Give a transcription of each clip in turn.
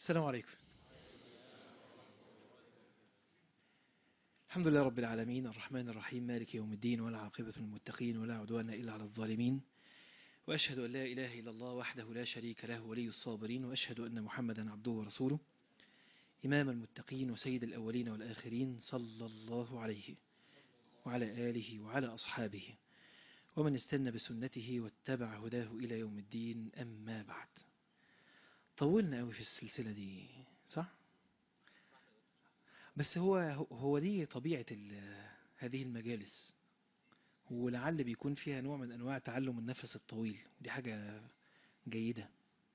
السلام عليكم الحمد لله رب العالمين الرحمن الرحيم مالك يوم الدين ولا عاقبة للمتقين ولا عدوان إلا على الظالمين وأشهد أن لا إله إلا الله وحده لا شريك له ولي الصابرين وأشهد أن محمدا عبده ورسوله إمام المتقين وسيد الأولين والآخرين صلى الله عليه وعلى آله وعلى أصحابه ومن استنى بسنته واتبع هداه إلى يوم الدين أما بعد طولنا قوي في السلسلة دي صح؟ بس هو هو دي طبيعة ال- هذه المجالس ولعل بيكون فيها نوع من أنواع تعلم النفس الطويل دي حاجة جيدة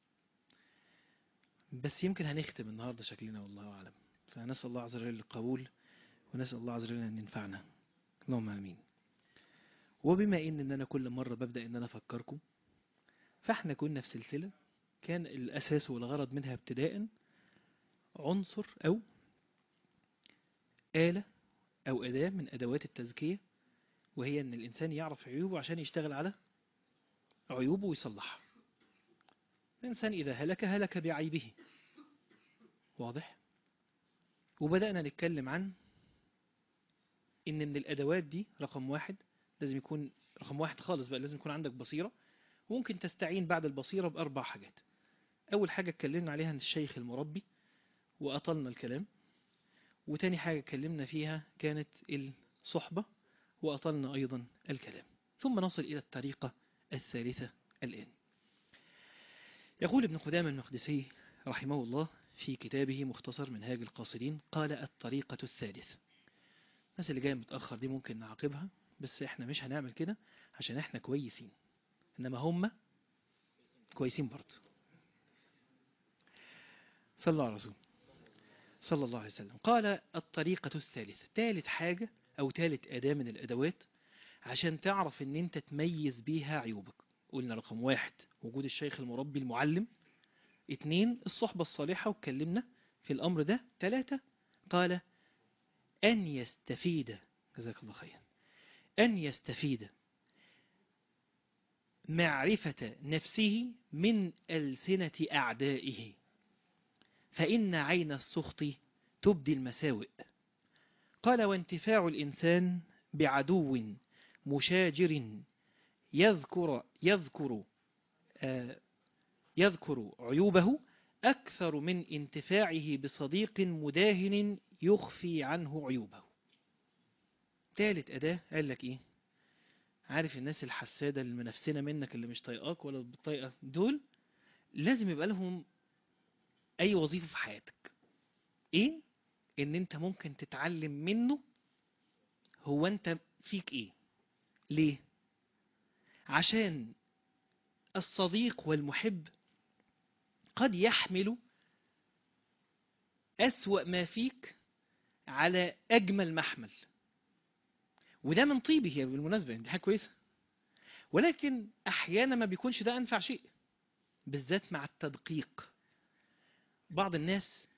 بس يمكن هنختم النهاردة شكلنا والله أعلم فنسأل الله عز وجل القبول ونسأل الله عز وجل أن ينفعنا اللهم آمين وبما إن إن أنا كل مرة ببدأ إن أنا أفكركم فإحنا كنا في سلسلة كان الأساس والغرض منها ابتداء عنصر أو آلة أو أداة من أدوات التزكية وهي أن الإنسان يعرف عيوبه عشان يشتغل على عيوبه ويصلحها الإنسان إذا هلك هلك بعيبه واضح وبدأنا نتكلم عن إن من الأدوات دي رقم واحد لازم يكون رقم واحد خالص بقى لازم يكون عندك بصيرة وممكن تستعين بعد البصيرة بأربع حاجات أول حاجة اتكلمنا عليها عن الشيخ المربي وأطلنا الكلام وتاني حاجة اتكلمنا فيها كانت الصحبة وأطلنا أيضا الكلام ثم نصل إلى الطريقة الثالثة الآن يقول ابن قدامة المقدسي رحمه الله في كتابه مختصر منهاج القاصدين قال الطريقة الثالثة الناس اللي جاية متأخر دي ممكن نعاقبها بس احنا مش هنعمل كده عشان احنا كويسين انما هم كويسين برضه صلى الله على رسول صلى الله عليه وسلم قال الطريقة الثالثة ثالث حاجة أو ثالث أداة من الأدوات عشان تعرف ان انت تميز بيها عيوبك قلنا رقم واحد وجود الشيخ المربي المعلم اتنين الصحبة الصالحة واتكلمنا في الأمر ده ثلاثة قال أن يستفيد جزاك الله خيرا أن يستفيد معرفة نفسه من ألسنة أعدائه فإن عين السخط تبدي المساوئ قال وانتفاع الإنسان بعدو مشاجر يذكر يذكر آه يذكر عيوبه أكثر من انتفاعه بصديق مداهن يخفي عنه عيوبه ثالث أداة قال لك إيه عارف الناس الحسادة المنافسين منك اللي مش طايقاك ولا بتطيقك دول لازم يبقى لهم أي وظيفة في حياتك إيه إن أنت ممكن تتعلم منه هو أنت فيك إيه ليه عشان الصديق والمحب قد يحمل أسوأ ما فيك على أجمل محمل وده من طيبه بالمناسبة دي حاجة كويسة ولكن أحيانا ما بيكونش ده أنفع شيء بالذات مع التدقيق بعض الناس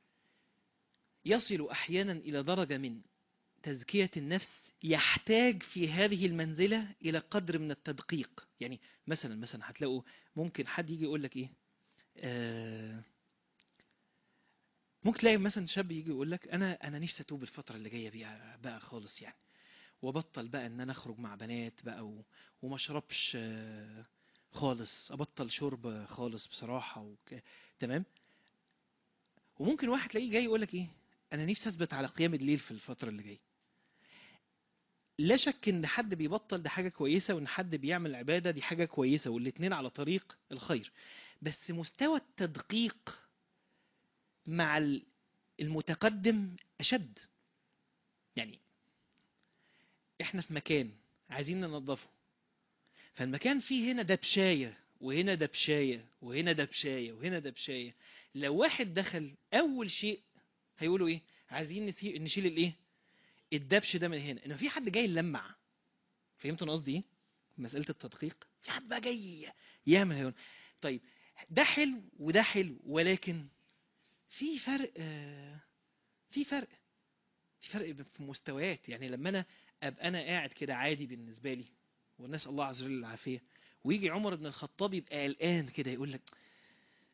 يصل أحيانا إلى درجة من تزكية النفس يحتاج في هذه المنزلة إلى قدر من التدقيق يعني مثلا مثلا هتلاقوا ممكن حد يجي يقول لك إيه آه ممكن تلاقي مثلا شاب يجي يقول لك أنا أنا نفسي أتوب الفترة اللي جاية بيها بقى خالص يعني وبطل بقى ان انا اخرج مع بنات بقى و... وما اشربش آه، خالص ابطل شرب خالص بصراحة وك... تمام وممكن واحد تلاقيه جاي يقول لك ايه انا نفسي اثبت على قيام الليل في الفترة اللي جايه لا شك ان حد بيبطل ده حاجة كويسة وان حد بيعمل عبادة دي حاجة كويسة والاتنين على طريق الخير بس مستوى التدقيق مع ال- المتقدم اشد يعني احنا في مكان عايزين ننظفه فالمكان فيه هنا دبشاية وهنا دبشاية وهنا دبشاية وهنا دبشاية لو واحد دخل اول شيء هيقولوا ايه عايزين نسي- نشيل الايه الدبش ده من هنا انما في حد جاي يلمع فهمتوا أنا قصدي ايه مسألة التدقيق في حد بقى جاي يعمل هيقول طيب ده حلو وده حلو ولكن في فرق آه، في فرق في فرق في مستويات يعني لما انا ابقى انا قاعد كده عادي بالنسبه لي ونسال الله عز وجل العافيه ويجي عمر بن الخطاب يبقى قلقان كده يقول لك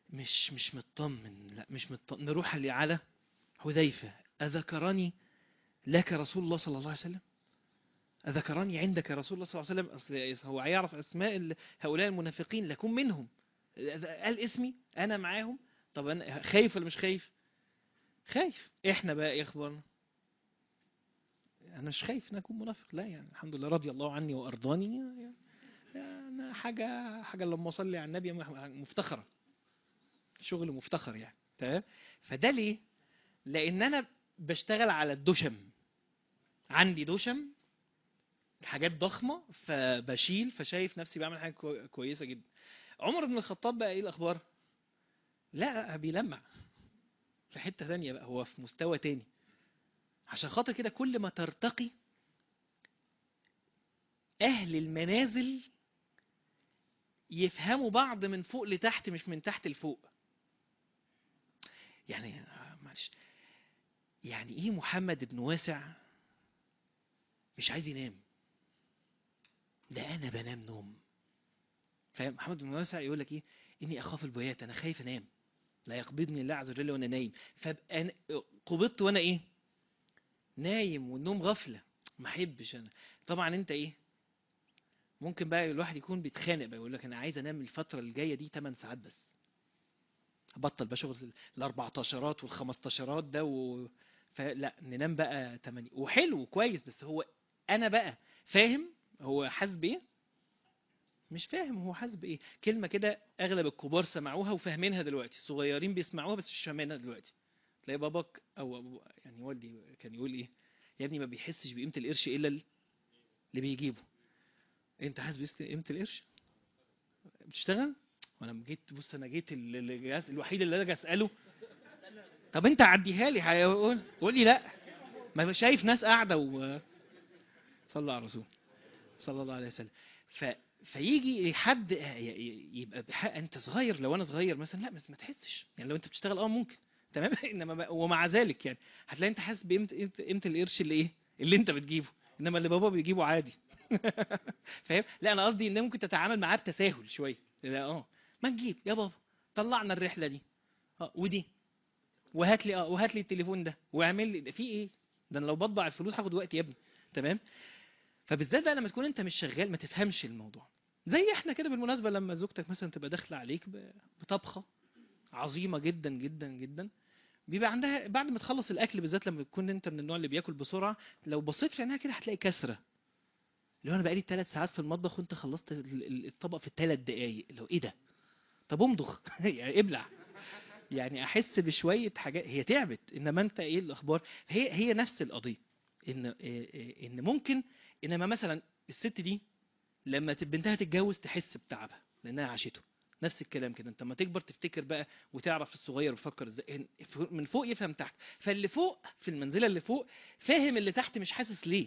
مش مش مطمن لا مش مطمن نروح اللي على حذيفة أذكرني لك رسول الله صلى الله عليه وسلم أذكرني عندك رسول الله صلى الله عليه وسلم أصل هو هيعرف أسماء ال- هؤلاء المنافقين لكن منهم قال اسمي أنا معاهم طب أنا خايف ولا مش خايف خايف إحنا بقى إيه أخبارنا أنا مش خايف إن أكون منافق لا يعني الحمد لله رضي الله عني وأرضاني يعني أنا حاجة حاجة لما أصلي على النبي مفتخرة شغل مفتخر يعني تمام فده ليه لان انا بشتغل على الدشم عندي دشم حاجات ضخمه فبشيل فشايف نفسي بعمل حاجه كوي- كويسه جدا عمر بن الخطاب بقى ايه الاخبار لا بيلمع في حته ثانيه بقى هو في مستوى تاني عشان خاطر كده كل ما ترتقي اهل المنازل يفهموا بعض من فوق لتحت مش من تحت لفوق يعني آه، معلش يعني ايه محمد بن واسع مش عايز ينام ده انا بنام نوم فاهم محمد بن واسع يقول لك ايه اني اخاف البيات انا خايف انام لا يقبضني الله عز وجل وانا نايم فابقى أنا- قبضت وانا ايه نايم والنوم غفله ما احبش انا طبعا انت ايه ممكن بقى الواحد يكون بيتخانق بقى يقول لك انا عايز انام الفتره الجايه دي 8 ساعات بس ابطل بقى شغل ال 14 وال 15 ده و... فلا ننام بقى 8 وحلو كويس بس هو انا بقى فاهم هو حاسس بايه مش فاهم هو حاسس بايه كلمه كده اغلب الكبار سمعوها وفاهمينها دلوقتي صغيرين بيسمعوها بس مش فاهمينها دلوقتي تلاقي باباك او أبو يعني والدي كان يقول ايه يا ابني ما بيحسش بقيمه القرش الا اللي بيجيبه انت حاسس بقيمه القرش بتشتغل وانا جيت بص انا جيت ال- ال- الجهاز الوحيد اللي اجي اساله طب انت عديها لي هيقول قول لي لا ما شايف ناس قاعده و صلى على الرسول صلى الله عليه وسلم ف فيجي حد ي- ي- يبقى بحق انت صغير لو انا صغير مثلا لا بس ما تحسش يعني لو انت بتشتغل اه ممكن تمام انما ما- ومع ذلك يعني هتلاقي انت حاسس بقيمه قيمة- قيمه القرش اللي ايه اللي انت بتجيبه انما اللي بابا بيجيبه عادي فاهم لا انا قصدي ان ممكن تتعامل معاه بتساهل شويه لا اه ما نجيب يا بابا طلعنا الرحله دي اه ودي وهات لي اه وهات لي التليفون ده واعمل لي ده في ايه ده انا لو بطبع الفلوس هاخد وقت يا ابني تمام فبالذات بقى لما تكون انت مش شغال ما تفهمش الموضوع زي احنا كده بالمناسبه لما زوجتك مثلا تبقى داخله عليك ب- بطبخه عظيمه جدا جدا جدا بيبقى عندها بعد ما تخلص الاكل بالذات لما تكون انت من النوع اللي بياكل بسرعه لو بصيت في عينها كده هتلاقي كسره اللي هو انا بقالي ثلاث ساعات في المطبخ وانت خلصت ال- ال- الطبق في ثلاث دقايق اللي هو ايه ده طب امضغ يعني ابلع يعني احس بشويه حاجات هي تعبت انما انت ايه الاخبار هي هي نفس القضيه ان إيه- إيه- ان ممكن انما مثلا الست دي لما ت- بنتها تتجوز تحس بتعبها لانها عاشته نفس الكلام كده انت لما تكبر تفتكر بقى وتعرف الصغير بيفكر ازاي إن- ف- من فوق يفهم تحت فاللي فوق في المنزله اللي فوق فاهم اللي تحت مش حاسس ليه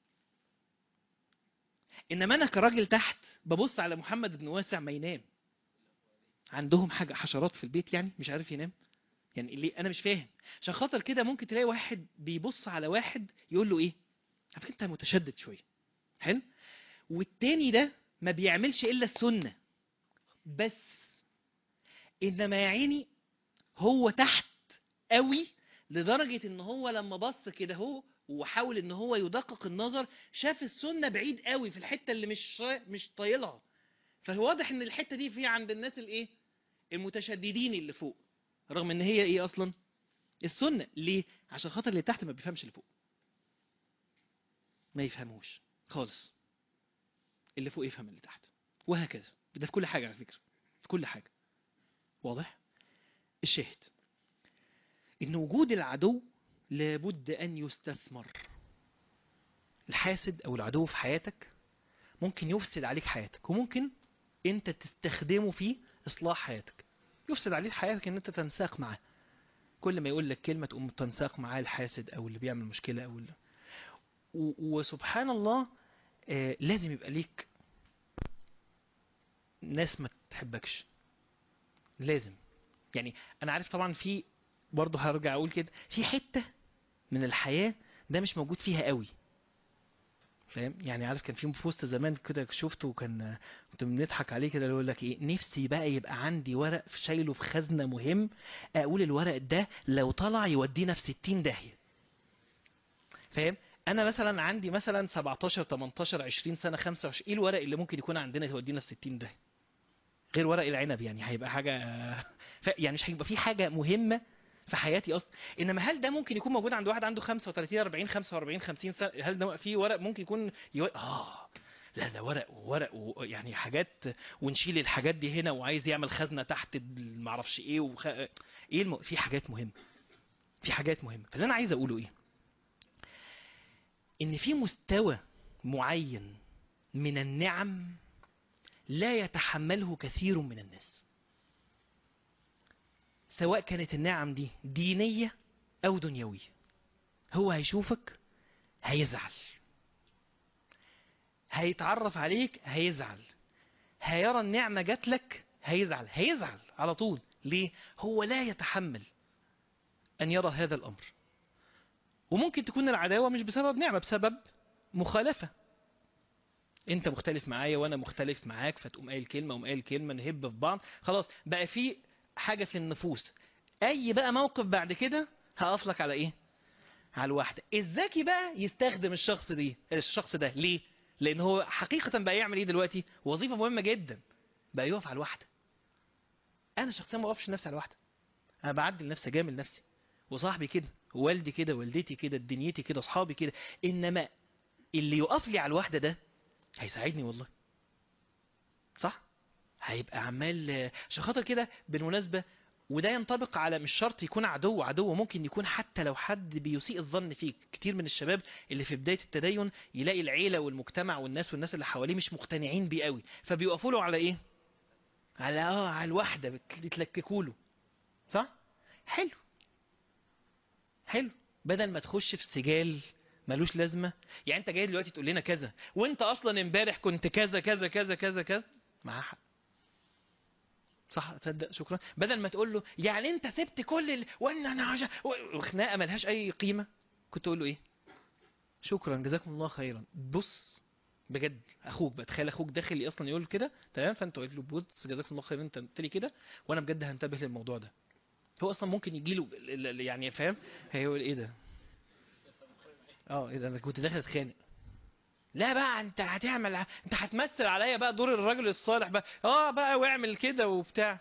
انما انا كراجل تحت ببص على محمد بن واسع ما ينام عندهم حاجه حشرات في البيت يعني مش عارف ينام يعني اللي انا مش فاهم عشان خاطر كده ممكن تلاقي واحد بيبص على واحد يقول له ايه على فكره انت متشدد شويه حلو والتاني ده ما بيعملش الا السنه بس انما يا عيني هو تحت قوي لدرجه ان هو لما بص كده هو وحاول ان هو يدقق النظر شاف السنه بعيد قوي في الحته اللي مش مش طايلها فواضح ان الحته دي في عند الناس الايه المتشددين اللي فوق رغم ان هي ايه اصلا السنه ليه عشان خاطر اللي تحت ما بيفهمش اللي فوق ما يفهموش خالص اللي فوق يفهم اللي تحت وهكذا ده في كل حاجه على فكره في كل حاجه واضح الشاهد ان وجود العدو لابد ان يستثمر الحاسد او العدو في حياتك ممكن يفسد عليك حياتك وممكن انت تستخدمه في اصلاح حياتك يفسد عليك حياتك ان انت تنساق معاه كل ما يقول لك كلمه تقوم تنساق معاه الحاسد او اللي بيعمل مشكله او اللي و- وسبحان الله آه، لازم يبقى ليك ناس ما تحبكش لازم يعني انا عارف طبعا في برضه هرجع اقول كده في حته من الحياه ده مش موجود فيها قوي فاهم يعني عارف كان في بوست زمان كده شفته وكان كنت بنضحك عليه كده اللي يقول لك ايه نفسي بقى يبقى عندي ورق في شايله في خزنه مهم اقول الورق ده لو طلع يودينا في 60 داهيه فاهم انا مثلا عندي مثلا 17 18 20 سنه 25 ايه الورق اللي ممكن يكون عندنا يودينا في 60 داهيه غير ورق العنب يعني هيبقى حاجه ف... يعني مش هيبقى في حاجه مهمه في حياتي اصلا انما هل ده ممكن يكون موجود عند واحد عنده 35 40 45 50 سنه هل ده في ورق ممكن يكون يو... اه لا ده ورق وورق و... يعني حاجات ونشيل الحاجات دي هنا وعايز يعمل خزنه تحت معرفش ايه وخ... ايه الم... في حاجات مهمه في حاجات مهمه فاللي انا عايز اقوله ايه ان في مستوى معين من النعم لا يتحمله كثير من الناس سواء كانت النعم دي دينية أو دنيوية هو هيشوفك هيزعل هيتعرف عليك هيزعل هيرى النعمة جات لك هيزعل هيزعل على طول ليه؟ هو لا يتحمل أن يرى هذا الأمر وممكن تكون العداوة مش بسبب نعمة بسبب مخالفة انت مختلف معايا وانا مختلف معاك فتقوم قايل كلمه وقوم قايل كلمه نهب في بعض خلاص بقى في حاجه في النفوس اي بقى موقف بعد كده هقف لك على ايه على الواحده الذكي بقى يستخدم الشخص دي الشخص ده ليه لان هو حقيقه بقى يعمل ايه دلوقتي وظيفه مهمه جدا بقى يقف على الواحده انا شخصيا ما بقفش نفسي على الواحده انا بعدل نفسي جامل نفسي وصاحبي كده ووالدي كده والدتي كده دنيتي كده اصحابي كده انما اللي يقف لي على الواحده ده هيساعدني والله صح هيبقى عمال عشان خاطر كده بالمناسبة وده ينطبق على مش شرط يكون عدو عدو ممكن يكون حتى لو حد بيسيء الظن فيك كتير من الشباب اللي في بداية التدين يلاقي العيلة والمجتمع والناس والناس اللي حواليه مش مقتنعين بيه قوي فبيوقفوا له على ايه على اه على الواحدة بتلككوا له صح حلو حلو بدل ما تخش في سجال ملوش لازمة يعني انت جاي دلوقتي تقول لنا كذا وانت اصلا امبارح كنت كذا كذا كذا كذا كذا معاه حق صح تصدق شكرا بدل ما تقول له يعني انت سبت كل ال... وان انا عجا... وخناقه ملهاش اي قيمه كنت تقول له ايه شكرا جزاكم الله خيرا بص بجد اخوك بقى تخيل اخوك داخل اصلا يقول كده تمام فانت قلت له بص جزاكم الله خيرا انت قلت لي كده وانا بجد هنتبه للموضوع ده هو اصلا ممكن يجي له يعني فاهم هيقول ايه ده اه ايه ده انا كنت داخل اتخانق لا بقى انت هتعمل انت هتمثل عليا بقى دور الرجل الصالح بقى اه بقى واعمل كده وبتاع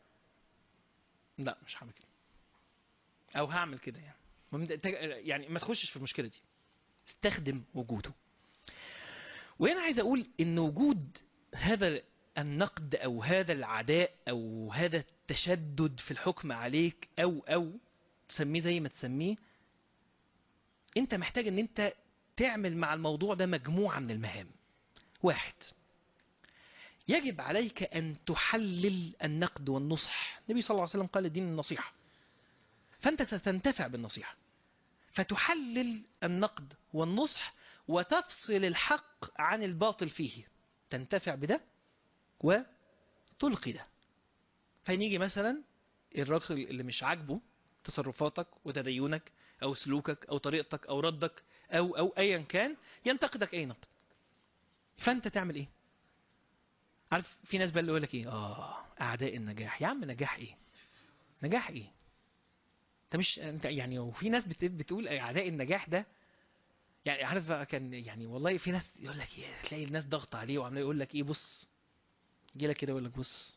لا مش هعمل كده او هعمل كده يعني يعني ما تخشش في المشكله دي استخدم وجوده وهنا عايز اقول ان وجود هذا النقد او هذا العداء او هذا التشدد في الحكم عليك او او تسميه زي ما تسميه انت محتاج ان انت تعمل مع الموضوع ده مجموعة من المهام واحد يجب عليك أن تحلل النقد والنصح النبي صلى الله عليه وسلم قال الدين النصيحة فأنت ستنتفع بالنصيحة فتحلل النقد والنصح وتفصل الحق عن الباطل فيه تنتفع بده وتلقي ده فنيجي مثلا الراجل اللي مش عاجبه تصرفاتك وتدينك أو سلوكك أو طريقتك أو ردك أو أو أيا كان ينتقدك أي نقد فأنت تعمل إيه عارف في ناس بقى اللي يقول لك إيه آه أعداء النجاح يا عم نجاح إيه نجاح إيه أنت مش أنت يعني وفي ناس بتقول أعداء النجاح ده يعني عارف بقى كان يعني والله في ناس يقول لك إيه تلاقي الناس ضغط عليه وعمال يقول لك إيه بص يجي لك كده يقول لك بص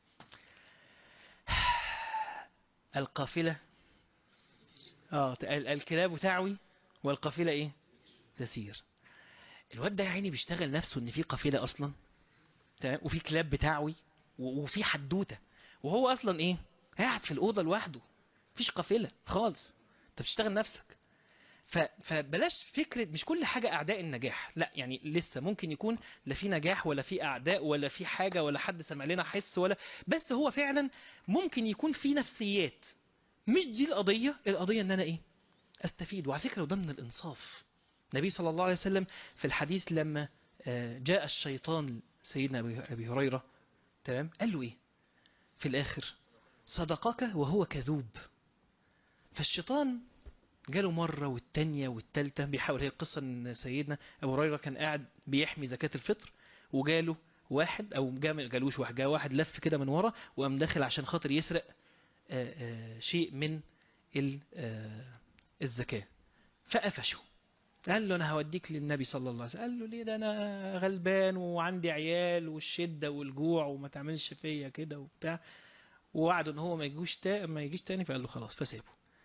القافلة اه الكلاب تعوي والقافلة ايه تسير الواد ده يا عيني بيشتغل نفسه ان في قافلة اصلا تمام وفي كلاب بتعوي وفي حدوتة وهو اصلا ايه قاعد في الاوضة لوحده مفيش قافلة خالص انت بتشتغل نفسك فبلاش فكرة مش كل حاجة أعداء النجاح لا يعني لسه ممكن يكون لا في نجاح ولا في أعداء ولا في حاجة ولا حد سمع لنا حس ولا بس هو فعلا ممكن يكون في نفسيات مش دي القضية القضية ان انا ايه استفيد وعلى فكرة وده من الانصاف النبي صلى الله عليه وسلم في الحديث لما جاء الشيطان سيدنا ابي هريرة تمام قال له ايه في الاخر صدقك وهو كذوب فالشيطان جاله مرة والتانية والتالتة بيحاول هي القصة ان سيدنا ابو هريرة كان قاعد بيحمي زكاة الفطر وجاله واحد او جا ما جالوش واحد جا واحد لف كده من ورا وقام داخل عشان خاطر يسرق آه، آه، شيء من ال- آه، الزكاة فقفشه قال له انا هوديك للنبي صلى الله عليه وسلم قال له ليه ده انا غلبان وعندي عيال والشدة والجوع وما تعملش فيا كده وبتاع ووعده ان هو ما يجوش تا... ما يجيش تاني فقال له خلاص فسابه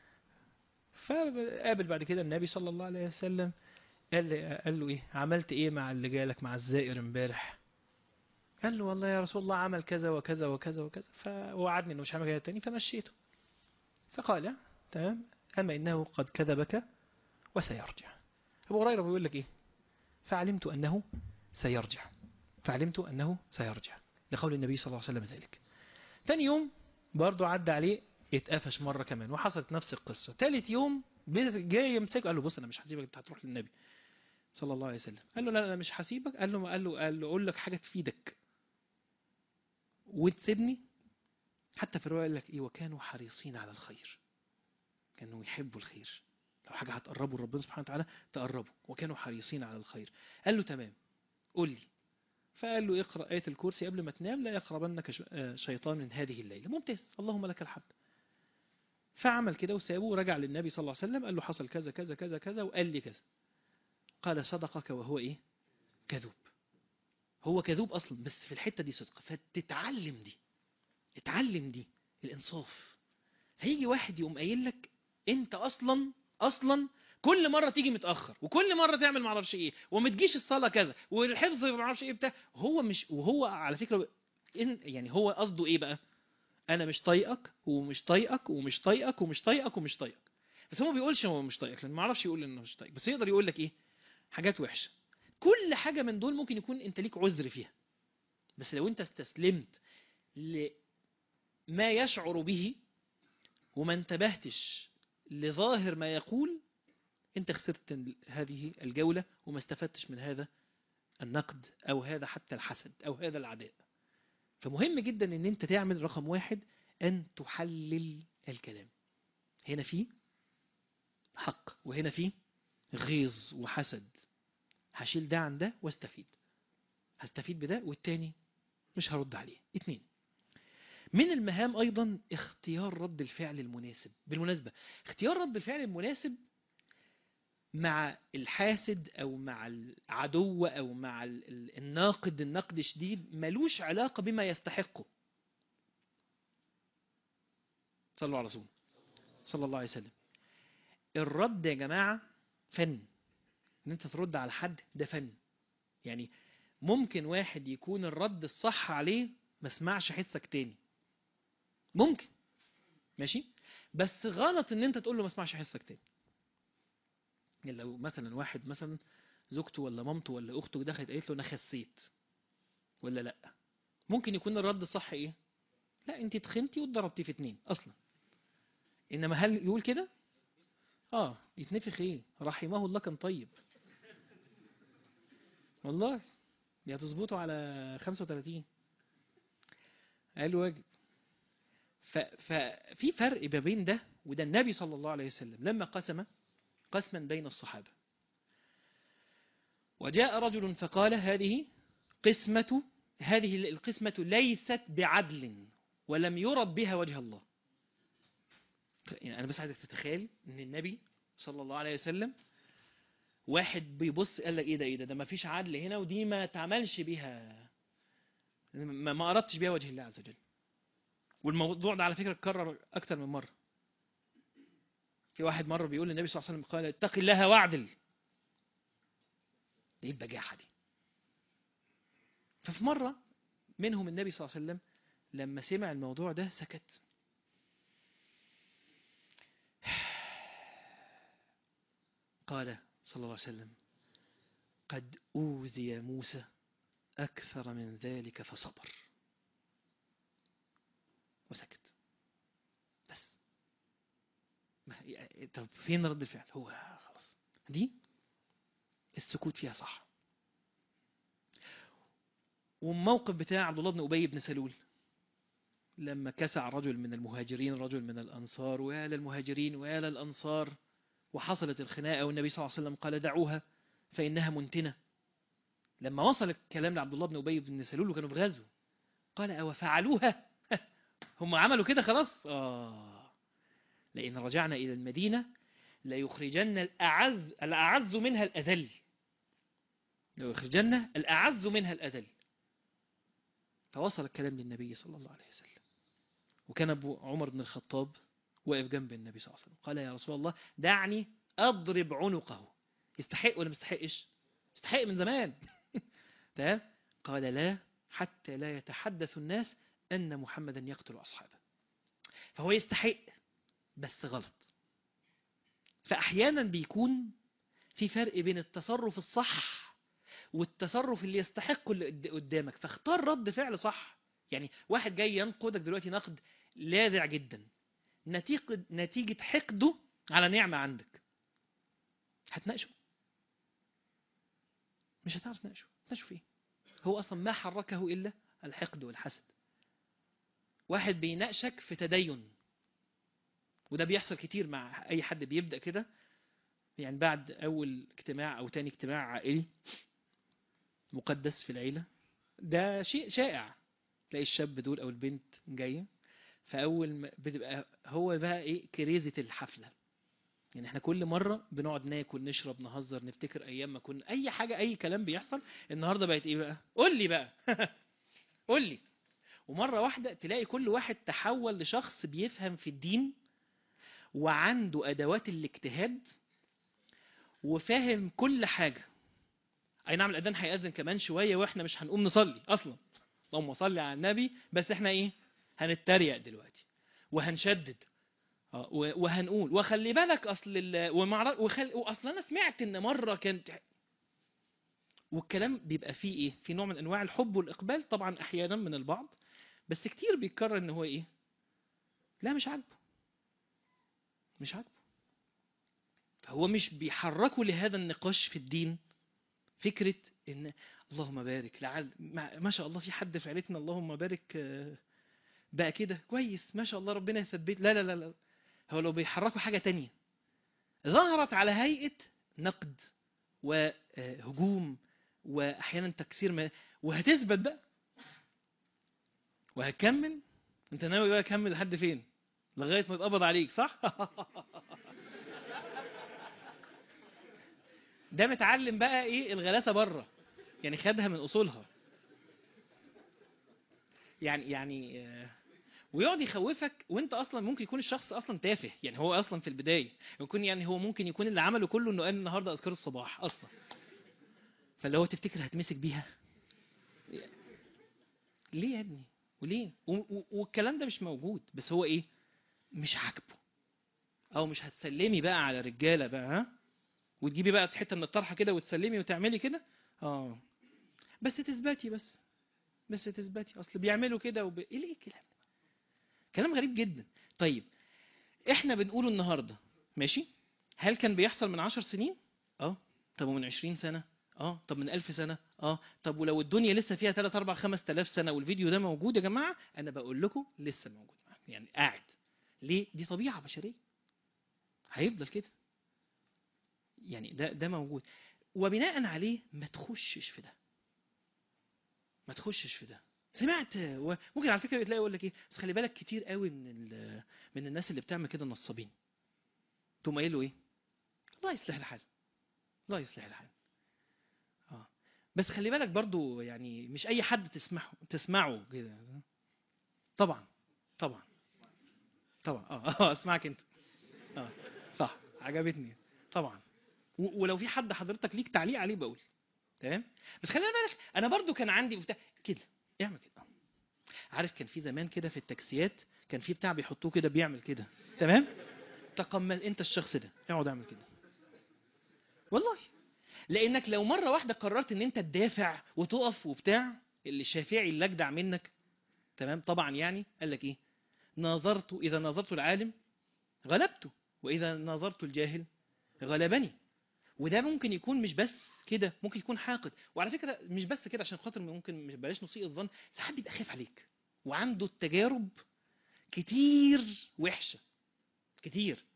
فقابل بعد كده النبي صلى الله عليه وسلم قال لي قال له ايه عملت ايه مع اللي جالك مع الزائر امبارح قال له والله يا رسول الله عمل كذا وكذا وكذا وكذا فوعدني انه مش هعمل كده تاني فمشيته فقال تمام اما انه قد كذبك وسيرجع ابو هريره بيقول لك ايه فعلمت انه سيرجع فعلمت انه سيرجع لقول النبي صلى الله عليه وسلم ذلك تاني يوم برضه عدى عليه اتقفش مرة كمان وحصلت نفس القصة تالت يوم بي- جاي يمسكه قال له بص انا مش هسيبك انت هتروح للنبي صلى الله عليه وسلم قال له لا انا مش هسيبك قال له قال له قال له اقول لك حاجة تفيدك وتسيبني حتى في الرواية قال لك ايه وكانوا حريصين على الخير كانوا يحبوا الخير لو حاجة هتقربوا لربنا سبحانه وتعالى تقربوا وكانوا حريصين على الخير قال له تمام قول لي فقال له اقرأ آية الكرسي قبل ما تنام لا يقربنك ش- آه، شيطان من هذه الليلة ممتاز اللهم لك الحمد فعمل كده وسابه ورجع للنبي صلى الله عليه وسلم قال له حصل كذا كذا كذا كذا وقال لي كذا قال صدقك وهو ايه كذوب هو كذوب اصلا بس في الحتة دي صدق فتتعلم دي اتعلم دي الانصاف هيجي واحد يقوم قايل لك انت اصلا اصلا كل مره تيجي متاخر وكل مره تعمل ما اعرفش ايه وما تجيش الصلاه كذا والحفظ ما اعرفش ايه بتاع هو مش وهو على فكره إن يعني هو قصده ايه بقى انا مش طايقك ومش طايقك ومش طايقك ومش طايقك ومش طايقك بس هو ما بيقولش هو مش طايقك لان ما اعرفش يقول انه مش طايقك بس يقدر يقول لك ايه حاجات وحشه كل حاجه من دول ممكن يكون انت ليك عذر فيها بس لو انت استسلمت لما يشعر به وما انتبهتش لظاهر ما يقول انت خسرت ال- هذه الجولة وما استفدتش من هذا النقد او هذا حتى الحسد او هذا العداء فمهم جدا ان انت تعمل رقم واحد ان تحلل الكلام هنا في حق وهنا في غيظ وحسد هشيل ده عن ده واستفيد هستفيد بده والتاني مش هرد عليه اتنين من المهام ايضا اختيار رد الفعل المناسب بالمناسبة اختيار رد الفعل المناسب مع الحاسد او مع العدو او مع ال- ال- الناقد النقد شديد ملوش علاقة بما يستحقه صلوا على رسول صلى الله عليه وسلم الرد يا جماعة فن ان انت ترد على حد ده فن يعني ممكن واحد يكون الرد الصح عليه ما اسمعش حسك تاني ممكن ماشي بس غلط ان انت تقول له ما اسمعش حسك تاني يعني لو مثلا واحد مثلا زوجته ولا مامته ولا اخته دخلت قالت له انا خسيت ولا لا ممكن يكون الرد الصح ايه لا انت تخنتي واتضربتي في اتنين اصلا انما هل يقول كده اه يتنفخ ايه رحمه الله كان طيب والله دي هتظبطه على 35 قال واجب ف- ففي فرق ما بين ده وده النبي صلى الله عليه وسلم لما قسم قسما بين الصحابة وجاء رجل فقال هذه قسمة هذه القسمة ليست بعدل ولم يرد بها وجه الله يعني أنا بس عايزك تتخيل إن النبي صلى الله عليه وسلم واحد بيبص قال لك إيه ده إيه ده ده ما فيش عدل هنا ودي ما تعملش بيها ما ما أردتش بيها وجه الله عز وجل والموضوع ده على فكرة اتكرر أكتر من مرة في واحد مرة بيقول للنبي صلى الله عليه وسلم قال اتق الله واعدل ايه البجاحة دي ففي مرة منهم النبي صلى الله عليه وسلم لما سمع الموضوع ده سكت قال صلى الله عليه وسلم قد أوذي موسى أكثر من ذلك فصبر وسكت بس ما يعني طب فين رد الفعل هو خلاص دي السكوت فيها صح والموقف بتاع عبد الله بن أبي بن سلول لما كسع رجل من المهاجرين رجل من الأنصار ويا للمهاجرين ويا للأنصار وحصلت الخناقة والنبي صلى الله عليه وسلم قال دعوها فإنها منتنة لما وصل الكلام لعبد الله بن أبي بن سلول وكانوا في غزو قال أو فعلوها هم عملوا كده خلاص آه لئن رجعنا إلى المدينة ليخرجن الأعز الأعز منها الأذل ليخرجن الأعز منها الأذل فوصل الكلام للنبي صلى الله عليه وسلم وكان أبو عمر بن الخطاب واقف جنب النبي صلى الله عليه وسلم قال يا رسول الله دعني أضرب عنقه يستحق ولا مستحقش يستحق من زمان تمام قال لا حتى لا يتحدث الناس أن محمدا يقتل أصحابه فهو يستحق بس غلط فأحيانا بيكون في فرق بين التصرف الصح والتصرف اللي يستحق اللي قدامك فاختار رد فعل صح يعني واحد جاي ينقدك دلوقتي نقد لاذع جدا نتيجة نتيجة حقده على نعمة عندك هتناقشه مش هتعرف تناقشه تناقشه فيه هو أصلا ما حركه إلا الحقد والحسد واحد بيناقشك في تدين وده بيحصل كتير مع أي حد بيبدأ كده يعني بعد أول اجتماع أو تاني اجتماع عائلي مقدس في العيلة ده شيء شائع تلاقي الشاب دول أو البنت جاية فأول ما بتبقى هو بقى إيه كريزة الحفلة يعني احنا كل مرة بنقعد ناكل نشرب نهزر نفتكر أيام ما كنا أي حاجة أي كلام بيحصل النهاردة بقت إيه بقى قول لي بقى قول لي ومرة واحدة تلاقي كل واحد تحول لشخص بيفهم في الدين وعنده أدوات الاجتهاد وفاهم كل حاجة أي نعم الأذان هيأذن كمان شوية وإحنا مش هنقوم نصلي أصلا اللهم صل على النبي بس إحنا إيه هنتريق دلوقتي وهنشدد آه، و- وهنقول وخلي بالك اصل ال... ومعر... وخل... واصل انا سمعت ان مره كانت والكلام بيبقى فيه ايه في نوع من انواع الحب والاقبال طبعا احيانا من البعض بس كتير بيتكرر ان هو ايه لا مش عاجبه مش عاجبه فهو مش بيحركوا لهذا النقاش في الدين فكرة ان اللهم بارك لعل ما ما شاء الله في حد في عيلتنا اللهم بارك آه، بقى كده كويس ما شاء الله ربنا يثبت لا لا لا لا هو لو بيحركوا حاجة تانية ظهرت على هيئة نقد وهجوم وأحيانا تكسير ما وهتثبت بقى وهتكمل انت ناوي بقى تكمل لحد فين لغاية ما يتقبض عليك صح ده متعلم بقى ايه الغلاسة بره يعني خدها من اصولها يعني يعني آه، ويقعد يخوفك وانت اصلا ممكن يكون الشخص اصلا تافه يعني هو اصلا في البدايه يكون يعني هو ممكن يكون اللي عمله كله انه قال النهارده اذكار الصباح اصلا فاللي هو تفتكر هتمسك بيها ليه يا ابني وليه و- و- والكلام ده مش موجود بس هو ايه مش عاجبه او مش هتسلمي بقى على رجاله بقى ها وتجيبي بقى حته من الطرحه كده وتسلمي وتعملي كده اه بس تثبتي بس بس تثبتي اصل بيعملوا كده وب... ايه ليه الكلام ده كلام غريب جدا طيب احنا بنقوله النهارده ماشي هل كان بيحصل من عشر سنين اه طب ومن عشرين سنة اه طب من ألف سنة اه طب ولو الدنيا لسه فيها 3 4 5000 سنة والفيديو ده موجود يا جماعة انا بقول لكم لسه موجود معاكم يعني قاعد ليه دي طبيعة بشرية هيفضل كده يعني ده ده موجود وبناء عليه ما تخشش في ده ما تخشش في ده سمعت وممكن على فكره تلاقي يقول لك ايه بس خلي بالك كتير قوي من ال- من الناس اللي بتعمل كده نصابين تقوم قايل له ايه الله يصلح الحال الله يصلح الحال اه بس خلي بالك برضو يعني مش اي حد تسمعه تسمعه كده طبعا طبعا طبعا اه اه اسمعك انت اه صح عجبتني طبعا و- ولو في حد حضرتك ليك تعليق عليه بقول تمام بس خلي بالك انا برضو كان عندي بتاع كده اعمل كده عارف كان في زمان كده في التاكسيات كان في بتاع بيحطوه كده بيعمل كده تمام تقمص انت الشخص ده اقعد اعمل كده والله لانك لو مره واحده قررت ان انت تدافع وتقف وبتاع اللي الشافعي اللي اجدع منك تمام طبعا يعني قال لك ايه ناظرت اذا ناظرت العالم غلبته واذا ناظرت الجاهل غلبني وده ممكن يكون مش بس كده ممكن يكون حاقد وعلى فكره مش بس كده عشان خاطر ممكن مش بلاش نسيء الظن ساعات بيبقى خايف عليك وعنده التجارب كتير وحشه كتير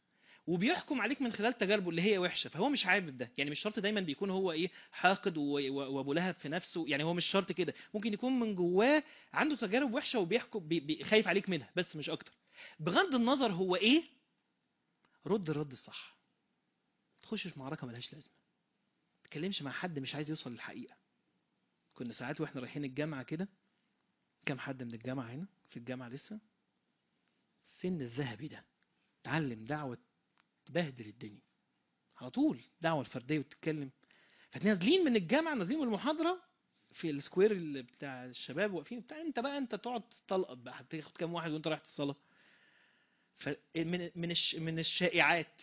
وبيحكم عليك من خلال تجاربه اللي هي وحشه فهو مش عارف ده يعني مش شرط دايما بيكون هو ايه حاقد و- و- وابو لهب في نفسه يعني هو مش شرط كده ممكن يكون من جواه عنده تجارب وحشه وبيحكم بي بي خايف عليك منها بس مش اكتر بغض النظر هو ايه رد الرد الصح تخش في معركه ملهاش لازمه ما تتكلمش مع حد مش عايز يوصل للحقيقه كنا ساعات واحنا رايحين الجامعه كده كام حد من الجامعه هنا في الجامعه لسه السن الذهبي ده تعلم دعوه تبهدل الدنيا على طول دعوه الفرديه وتتكلم فنازلين من الجامعه نازلين من المحاضره في السكوير اللي بتاع الشباب واقفين بتاع انت بقى انت تقعد تطلقط بقى هتاخد كام واحد وانت رايح الصلاه فمن من الش من الشائعات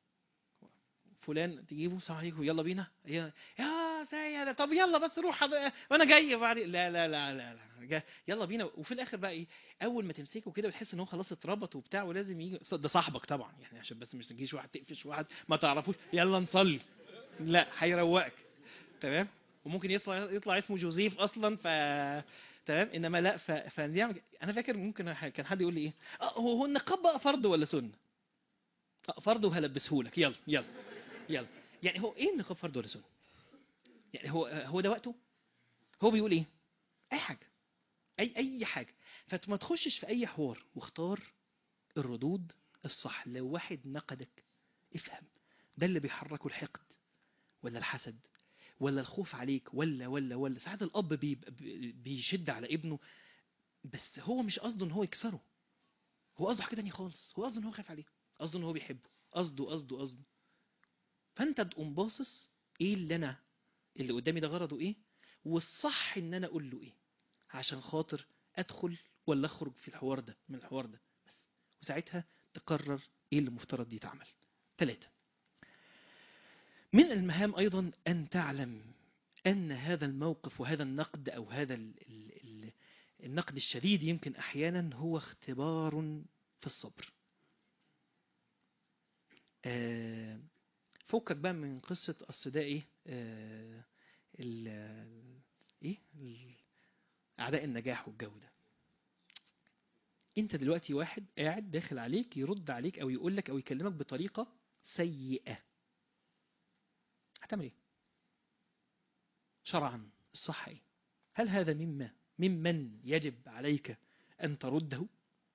فلان تجيبه السلام عليكم يلا بينا يا يا سيدة طب يلا بس روح حض- وانا جاي بعد لا لا لا لا, لا. جا- يلا بينا وفي الاخر بقى ايه اول ما تمسكه كده بتحس ان هو خلاص اتربط وبتاع ولازم يجي ده صاحبك طبعا يعني عشان بس مش تجيش واحد تقفش واحد ما تعرفوش يلا نصلي لا هيروقك تمام وممكن يطلع يطلع اسمه جوزيف اصلا ف تمام انما لا ف... فنعمل انا فاكر ممكن كان حد يقول لي ايه اه هو هو النقاب بقى فرض ولا سنه آه، فرض وهلبسهولك يلا يلا يلا يعني هو ايه النقاب فرض ولا سنه يعني هو هو ده وقته هو بيقول ايه اي حاجه اي اي حاجه فما تخشش في اي حوار واختار الردود الصح لو واحد نقدك افهم ده اللي بيحركه الحقد ولا الحسد ولا الخوف عليك ولا ولا ولا ساعات الاب بيبقى بي- بيشد على ابنه بس هو مش قصده ان هو يكسره هو قصده حاجه تانية خالص هو قصده ان هو خايف عليه قصده ان هو بيحبه قصده قصده قصده فانت تقوم باصص ايه اللي انا اللي قدامي ده غرضه ايه والصح ان انا اقول له ايه عشان خاطر ادخل ولا اخرج في الحوار ده من الحوار ده بس وساعتها تقرر ايه اللي مفترض يتعمل ثلاثة من المهام ايضا ان تعلم ان هذا الموقف وهذا النقد او هذا ال ال ال النقد الشديد يمكن احيانا هو اختبار في الصبر آه، فكك بقى من قصة أصل ده إيه آه، ال إيه ال- أعداء النجاح والجو ده أنت دلوقتي واحد قاعد داخل عليك يرد عليك أو يقول لك أو يكلمك بطريقة سيئة هتعمل إيه؟ شرعا الصح إيه؟ هل هذا مما ممن يجب عليك أن ترده؟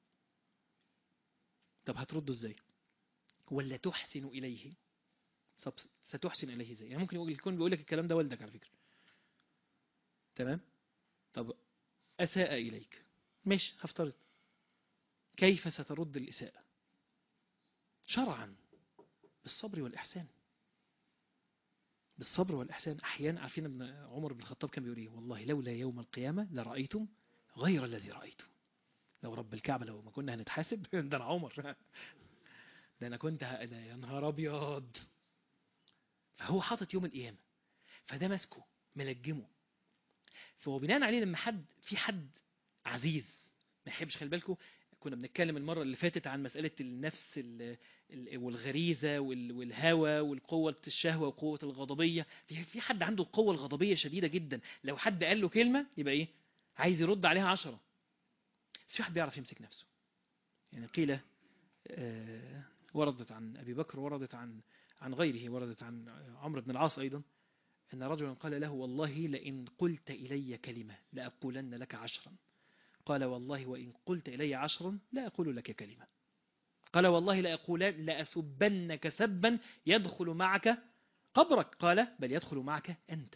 طب هترده إزاي؟ ولا تحسن إليه؟ طب ستحسن اليه ازاي يعني ممكن يقول- يكون بيقول لك الكلام ده والدك على فكره تمام طب اساء اليك ماشي هفترض كيف سترد الاساءه شرعا بالصبر والاحسان بالصبر والاحسان احيانا عارفين ابن عمر بن الخطاب كان بيقول ايه والله لولا يوم القيامه لرايتم غير الذي رايته لو رب الكعبه لو ما كنا هنتحاسب ده انا عمر ده انا كنت ه- ده يا نهار ابيض فهو حاطط يوم القيامة فده ماسكه ملجمه فهو بناء عليه لما حد في حد عزيز ما يحبش خلي بالكم كنا بنتكلم المرة اللي فاتت عن مسألة النفس ال- ال- والغريزة وال- والهوى والقوة الشهوة وقوة الغضبية في في حد عنده القوة الغضبية شديدة جدا لو حد قال له كلمة يبقى ايه عايز يرد عليها عشرة بس في واحد بيعرف يمسك نفسه يعني قيل آه، وردت عن أبي بكر وردت عن عن غيره وردت عن عمرو بن العاص أيضا أن رجلا قال له والله لئن قلت إلي كلمة لأقولن لك عشرا قال والله وإن قلت إلي عشرا لا أقول لك كلمة قال والله لأقولن لأسبنك سبا يدخل معك قبرك قال بل يدخل معك أنت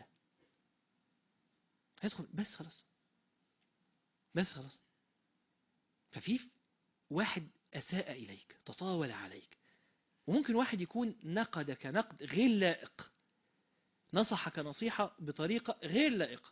يدخل بس خلاص بس خلاص ففي واحد أساء إليك تطاول عليك وممكن واحد يكون نقدك نقد غير لائق نصحك نصيحة بطريقة غير لائقة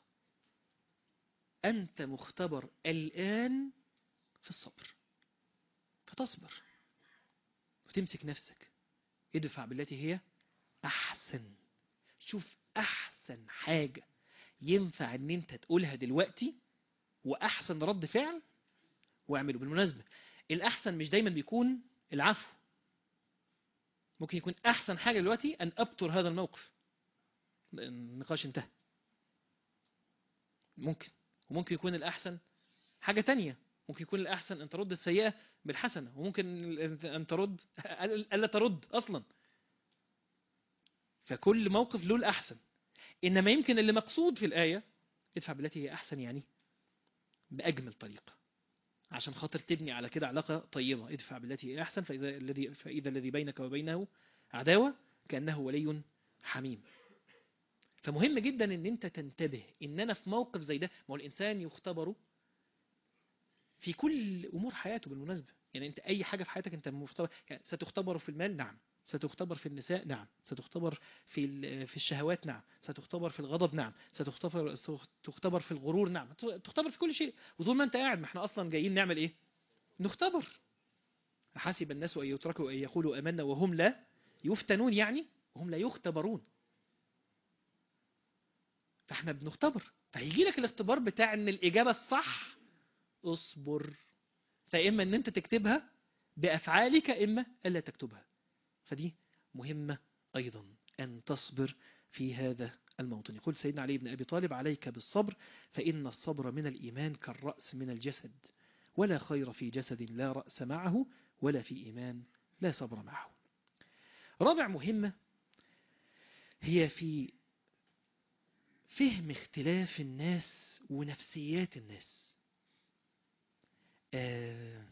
أنت مختبر الآن في الصبر فتصبر وتمسك نفسك ادفع بالتي هي أحسن شوف أحسن حاجة ينفع أن أنت تقولها دلوقتي وأحسن رد فعل واعمله بالمناسبة الأحسن مش دايما بيكون العفو ممكن يكون أحسن حاجة دلوقتي أن أبطر هذا الموقف النقاش انتهى ممكن وممكن يكون الأحسن حاجة تانية ممكن يكون الاحسن ان ترد السيئه بالحسنه وممكن ان ترد الا ترد اصلا فكل موقف له الاحسن انما يمكن اللي مقصود في الايه ادفع بالتي هي احسن يعني باجمل طريقه عشان خاطر تبني على كده علاقه طيبه ادفع بالتي هي احسن فاذا الذي فاذا الذي بينك وبينه عداوه كانه ولي حميم فمهم جدا ان انت تنتبه ان انا في موقف زي ده ما هو الانسان يختبر في كل امور حياته بالمناسبه يعني انت اي حاجه في حياتك انت مختبر يعني ستختبر في المال نعم ستختبر في النساء نعم ستختبر في ال- في الشهوات نعم ستختبر في الغضب نعم ستختبر تختبر في الغرور نعم تختبر في كل شيء وطول ما انت قاعد ما احنا اصلا جايين نعمل ايه نختبر حسب الناس ان يتركوا ان يقولوا امنا وهم لا يفتنون يعني وهم لا يختبرون فاحنا بنختبر فهيجي لك الاختبار بتاع ان الاجابه الصح اصبر فاما ان انت تكتبها بافعالك اما الا تكتبها فدي مهمه ايضا ان تصبر في هذا الموطن يقول سيدنا علي بن ابي طالب عليك بالصبر فان الصبر من الايمان كالراس من الجسد ولا خير في جسد لا راس معه ولا في ايمان لا صبر معه رابع مهمه هي في فهم اختلاف الناس ونفسيات الناس آه،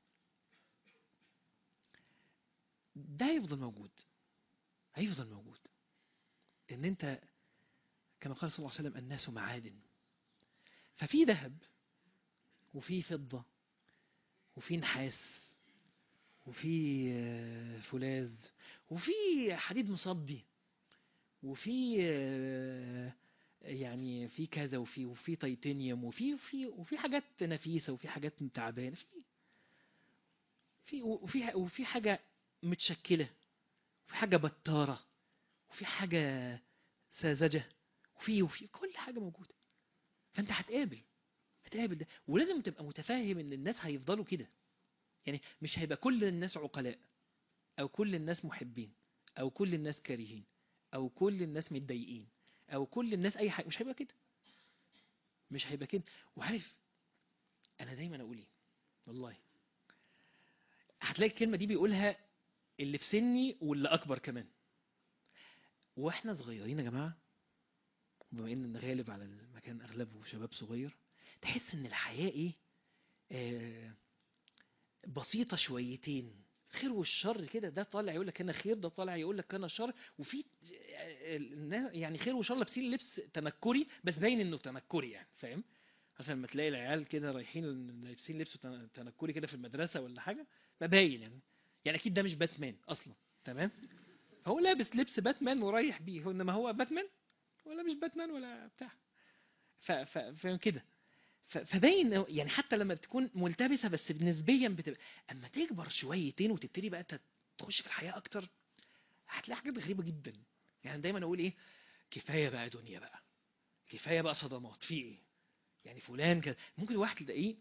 ده هيفضل موجود هيفضل موجود ان انت كما قال صلى الله عليه وسلم الناس معادن ففي ذهب وفي فضة وفي نحاس وفي آه، فولاذ وفي حديد مصدي وفي آه، يعني في كذا وفي وفي تيتانيوم وفي وفي وفي حاجات نفيسه وفي حاجات تعبانه في في وفي وفي حاجه متشكله وفي حاجه بتاره وفي حاجه ساذجه وفي وفي كل حاجه موجوده فانت هتقابل هتقابل ده ولازم تبقى متفاهم ان الناس هيفضلوا كده يعني مش هيبقى كل الناس عقلاء او كل الناس محبين او كل الناس كارهين او كل الناس متضايقين او كل الناس اي حاجه مش هيبقى كده مش هيبقى كده وعارف انا دايما اقول ايه والله هتلاقي الكلمه دي بيقولها اللي في سني واللي اكبر كمان واحنا صغيرين يا جماعه بما ان غالب على المكان اغلبه شباب صغير تحس ان الحياه ايه آه بسيطه شويتين خير والشر كده ده طالع يقول لك انا خير ده طالع يقول لك انا شر وفي الناس- يعني خير وشر لابسين لبس تنكري بس باين انه تنكري يعني فاهم عشان لما تلاقي العيال كده رايحين لابسين لبس تن- تنكري كده في المدرسه ولا حاجه ما باين يعني يعني اكيد ده مش باتمان اصلا تمام هو لابس لبس باتمان ورايح بيه هو انما هو باتمان ولا مش باتمان ولا بتاع ف ف فاهم كده ف- فباين يعني حتى لما بتكون ملتبسه بس نسبيا بتبقى اما تكبر شويتين وتبتدي بقى تت- تخش في الحياه اكتر هتلاقي حاجات غريبه جدا يعني دايما اقول ايه كفايه بقى دنيا بقى كفايه بقى صدمات في ايه يعني فلان كده ممكن واحد تلاقيه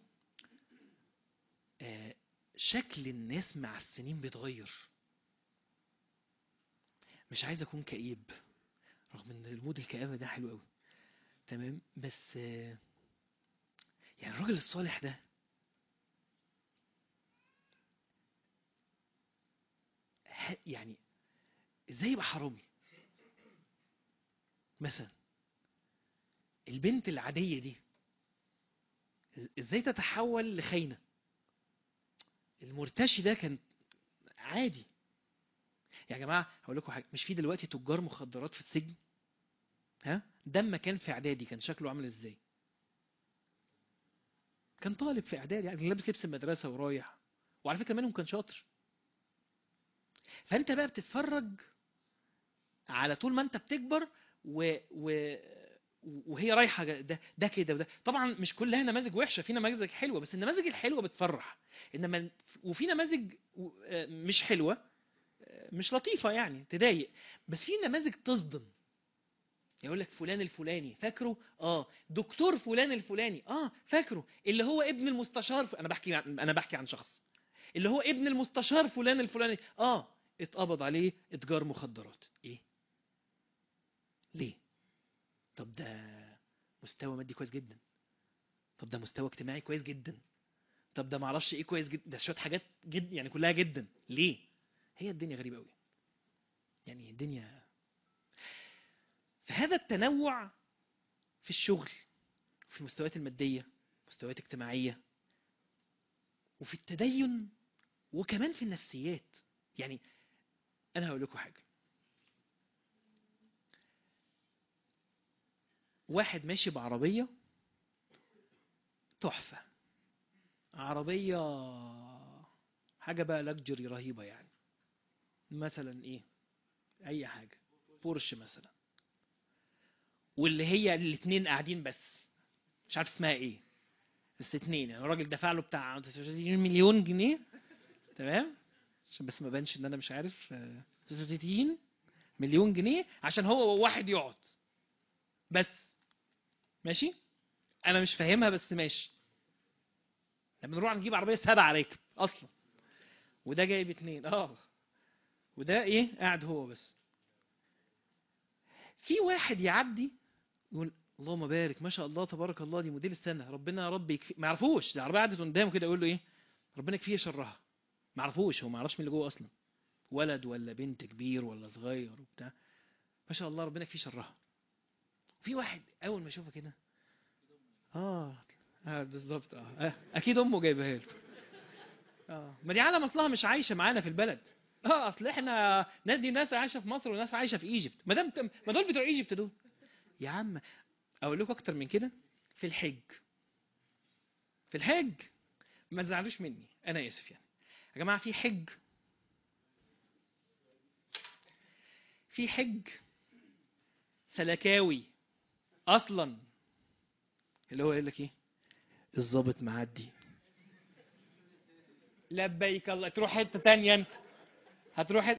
آه شكل الناس مع السنين بيتغير مش عايز اكون كئيب رغم ان المود الكآبة ده حلو قوي تمام بس آه يعني الراجل الصالح ده ه- يعني ازاي يبقى حرامي مثلا البنت العادية دي ازاي تتحول لخاينة المرتشي ده كان عادي يا جماعة هقول لكم حاجة مش في دلوقتي تجار مخدرات في السجن ها ده اما كان في اعدادي كان شكله عامل ازاي كان طالب في اعدادي يعني لابس لبس المدرسة ورايح وعلى فكرة منهم كان شاطر فانت بقى بتتفرج على طول ما انت بتكبر و... و... وهي رايحه ده ده كده وده طبعا مش كلها نماذج وحشه في نماذج حلوه بس النماذج الحلوه بتفرح انما وفي نماذج و- آه مش حلوه آه مش لطيفه يعني تضايق بس في نماذج تصدم يقول لك فلان الفلاني فاكره اه دكتور فلان الفلاني اه فاكره اللي هو ابن المستشار ف... انا بحكي عن... انا بحكي عن شخص اللي هو ابن المستشار فلان الفلاني اه اتقبض عليه اتجار مخدرات ايه ليه طب ده مستوى مادي كويس جدا طب ده مستوى اجتماعي كويس جدا طب ده معرفش ايه كويس جدا ده شويه حاجات جد يعني كلها جدا ليه هي الدنيا غريبه قوي يعني الدنيا فهذا التنوع في الشغل في المستويات الماديه مستويات اجتماعيه وفي التدين وكمان في النفسيات يعني انا هقول لكم حاجه واحد ماشي بعربيه تحفه عربيه حاجه بقى لكجري رهيبه يعني مثلا ايه اي حاجه بورش مثلا واللي هي الاتنين قاعدين بس مش عارف اسمها ايه بس اتنين يعني الراجل دفع له بتاع 30 مليون جنيه تمام عشان بس ما بانش ان انا مش عارف آه، 30 مليون جنيه عشان هو واحد يقعد بس ماشي انا مش فاهمها بس ماشي لما نروح نجيب عربيه سبعه راكب اصلا وده جايب اتنين اه وده ايه قاعد هو بس في واحد يعدي يقول اللهم بارك ما شاء الله تبارك الله دي موديل السنه ربنا يا رب يكفي ما يعرفوش العربيه قعدت قدامه كده يقول له ايه ربنا يكفيه شرها ما يعرفوش هو ما يعرفش مين اللي جوه اصلا ولد ولا بنت كبير ولا صغير وبتاع ما شاء الله ربنا يكفيه شرها في واحد اول ما يشوفها كده اه اه بالظبط اه آه، اكيد امه جايبها له اه ما دي عالم اصلها مش عايشه معانا في البلد اه اصل احنا ناس دي ناس عايشه في مصر وناس عايشه في ايجيبت ما دام ما دول بتوع ايجيبت دول يا عم اقول لكم اكتر من كده في الحج في الحج ما تزعلوش مني انا اسف يعني يا جماعه في حج في حج سلكاوي اصلا اللي هو يقول لك ايه الظابط معدي لبيك الله تروح حته تانية انت هتروح